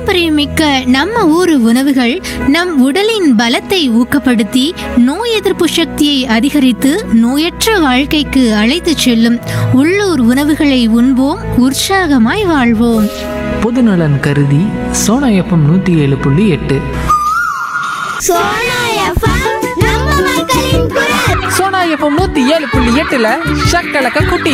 பாரம்பரியமிக்க நம்ம ஊரு உணவுகள் நம் உடலின் பலத்தை ஊக்கப்படுத்தி நோய் எதிர்ப்பு சக்தியை அதிகரித்து நோயற்ற வாழ்க்கைக்கு அழைத்துச் செல்லும் உள்ளூர் உணவுகளை உண்போம் உற்சாகமாய் வாழ்வோம் பொதுநலன் கருதி சோனா எஃப்எம் நூற்றி ஏழு புள்ளி எட்டு சோனா எஃப்எம் நம்ம மக்களின் குரல் சோனா எஃப்எம் நூற்றி ஏழு புள்ளி எட்டில் ஷக்கலக்க குட்டி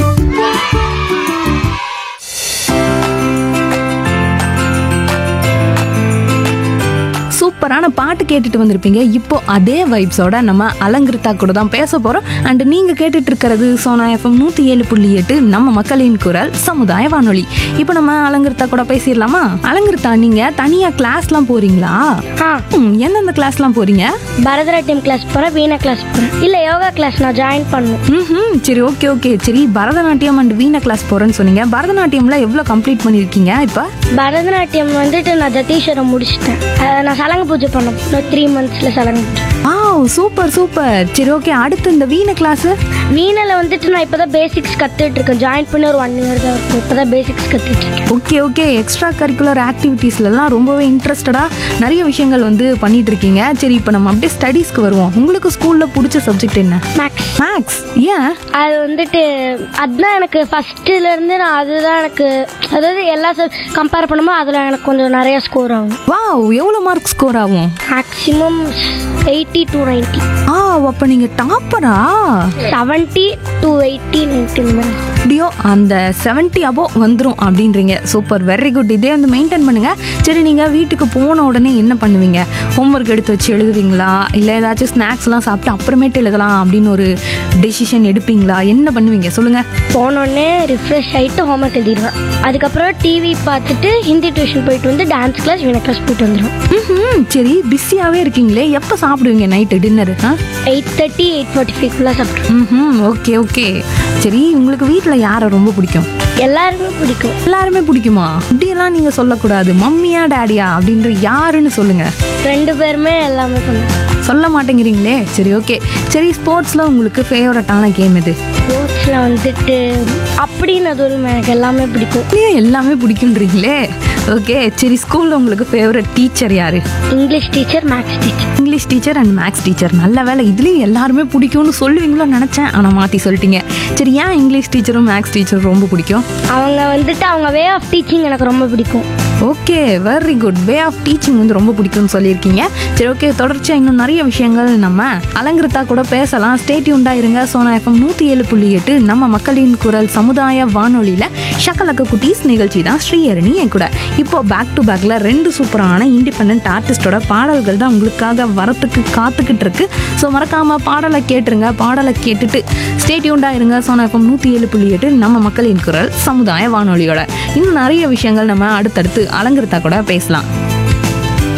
சூப்பரான பாட்டு கேட்டுட்டு வந்திருப்பீங்க இப்போ அதே வைப்ஸோட நம்ம அலங்கிருத்தா கூட தான் பேச போறோம் அண்ட் நீங்க கேட்டுட்டு இருக்கிறது சோனா எஃப்எம் நூத்தி ஏழு புள்ளி எட்டு நம்ம மக்களின் குரல் சமுதாய வானொலி இப்போ நம்ம அலங்கிருத்தா கூட பேசிடலாமா அலங்கிருத்தா நீங்க தனியா கிளாஸ்லாம் போறீங்களா ஆ ம், எந்தெந்த கிளாஸ்லாம் போறீங்க பரதநாட்டியம் கிளாஸ் போகிறேன் வீணா கிளாஸ் போகிறேன் இல்லை யோகா கிளாஸ் நான் ஜாயின் பண்ணணும் ம் சரி ஓகே ஓகே சரி பரதநாட்டியம் அண்ட் வீணா கிளாஸ் போறேன்னு சொன்னீங்க பரதநாட்டியம்ல எவ்வளோ கம்ப்ளீட் பண்ணியிருக்கீங்க இப்போ பரதநாட்டியம் வந்துட்டு நான் ஜதீஸ்வரம் முடிச்சிட்டேன் அஹ் நான் சலங்கு பூஜை பண்ணேன் இன்னும் த்ரீ மந்த்ஸில் சலங்கு பூஜை ஆ சூப்பர் சூப்பர் சரி ஓகே அடுத்து இந்த வீணை கிளாஸ் வீணில் வந்துட்டு நான் இப்போ தான் பேசிக்ஸ் கற்றுட்டு இருக்கேன் ஜாயின் பண்ணி ஒரு ஒன் இயர் தான் இருக்கும் இப்போ தான் பேசிக்ஸ் கற்றுட்டு இருக்கேன் ஓகே ஓகே எக்ஸ்ட்ரா கரிக்குலர் ஆக்டிவிட்டீஸ்லலாம் ரொம்பவே இன்ட்ரெஸ்டடாக நிறைய விஷயங்கள் வந்து பண்ணிட்டு இருக்கீங்க சரி இப்போ நம்ம அப்படியே ஸ்டடீஸ்க்கு வருவோம் உங்களுக்கு ஸ்கூலில் பிடிச்ச சப்ஜெக்ட் என்ன மேக்ஸ் மேக்ஸ் ஏன் அது வந்துட்டு அதுதான் எனக்கு ஃபஸ்ட்டுலேருந்து நான் அதுதான் எனக்கு அதாவது எல்லா கம்பேர் பண்ணும்போது அதில் எனக்கு கொஞ்சம் நிறைய ஸ்கோர் ஆகும் வாவ் எவ்வளோ மார்க் ஸ்கோர் ஆகும் மேக்ஸிமம் எயிட்டி டு நைன்ட்டி ஆ அப்போ நீங்கள் டாப்பரா செவன்ட்டி டு எயிட்டி நைன்ட்டி இந்த மாதிரி எப்படியோ அந்த 70 அபோ வந்துடும் அப்படின்றீங்க சூப்பர் வெரி குட் இதே வந்து மெயின்டைன் பண்ணுங்க சரி நீங்கள் வீட்டுக்கு போன உடனே என்ன பண்ணுவீங்க ஹோம்ஒர்க் எடுத்து வச்சு எழுதுவீங்களா இல்லை ஏதாச்சும் ஸ்நாக்ஸ்லாம் சாப்பிட்டு அப்புறமேட்டு எழுதலாம் அப்படின்னு ஒரு டெசிஷன் எடுப்பீங்களா என்ன பண்ணுவீங்க சொல்லுங்கள் போனோடனே ரிஃப்ரெஷ் ஆகிட்டு ஹோம்ஒர்க் எழுதிடுவேன் அதுக்கப்புறம் டிவி பார்த்துட்டு ஹிந்தி டியூஷன் போயிட்டு வந்து டான்ஸ் கிளாஸ் வீண கிளாஸ் போயிட்டு வந்துடும் ம் சரி பிஸியாகவே இருக்கீங்களே எப்போ சாப்பிடுவீங்க நைட்டு டின்னரு ஆ எயிட் தேர்ட்டி எயிட் ஃபார்ட்டி ஃபைவ்க்குள்ளே சாப்பிட்ருவோம் ம் ஓகே ஓகே சரி உங்களுக்கு வீட்டில் யாரை ரொம்ப பிடிக்கும் எல்லாருமே பிடிக்கும் எல்லாருமே பிடிக்குமா இப்படியெல்லாம் நீங்கள் சொல்லக்கூடாது மம்மியா டேடியா அப்படின்ற யாருன்னு சொல்லுங்கள் ரெண்டு பேருமே எல்லாமே பண்ணுவோம் சொல்ல மாட்டேங்கிறீங்களே சரி ஓகே சரி ஸ்போர்ட்ஸில் உங்களுக்கு ஃபேவரட்டான கேம் எது ஸ்போர்ட்ஸில் வந்துட்டு அப்படின்னு அது ஒரு எனக்கு எல்லாமே பிடிக்கும் ஏன் எல்லாமே பிடிக்குன்றீங்களே ஓகே சரி ஸ்கூலில் உங்களுக்கு ஃபேவரட் டீச்சர் யாரு English teacher maths teacher English teacher and maths teacher நல்ல வேலை இதுலேயும் எல்லாருமே பிடிக்கும்னு சொல்லுவீங்களோ நினச்சேன் ஆனால் மாற்றி சொல்லிட்டீங்க சரி ஏன் இங்கிலீஷ் டீச்சரும் மேக்ஸ் டீச்சரும் ரொம்ப பிடிக்கும் அவங்க வந்துட்டு அவங்க வே ஆஃப் டீச்சிங் எனக்கு ரொம்ப பிடிக்கும் okay very good way of teaching வந்து ரொம்ப பிடிக்கும்னு சொல்லியிருக்கீங்க சரி ஓகே தொடர்ச்சியாக இன்னும் நிறைய விஷயங்கள் நம்ம அலங்கிருத்தா கூட பேசலாம் ஸ்டேட்யூண்டாக இருங்க சோனா எஃப்எம் நூற்றி ஏழு புள்ளி எட்டு நம்ம மக்களின் குரல் சமுதாய வானொலியில் ஷக்கலக்க குட்டீஸ் நிகழ்ச்சி தான் ஸ்ரீஹரணி என் கூட இப்போ பேக் டு பேக்கில் ரெண்டு சூப்பரான இண்டிபெண்ட் ஆர்டிஸ்டோட பாடல்கள் தான் உங்களுக்காக வரத்துக்கு காத்துக்கிட்டு இருக்கு ஸோ மறக்காம பாடலை கேட்டுருங்க பாடலை கேட்டுட்டு ஸ்டேட்யூண்டாக இருங்க சோனா எஃப்எம் நூற்றி ஏழு புள்ளி எட்டு நம்ம மக்களின் குரல் சமுதாய வானொலியோட இன்னும் நிறைய விஷயங்கள் நம்ம அடுத்தடுத்து அலங்கிருத்தா கூட பேசலாம்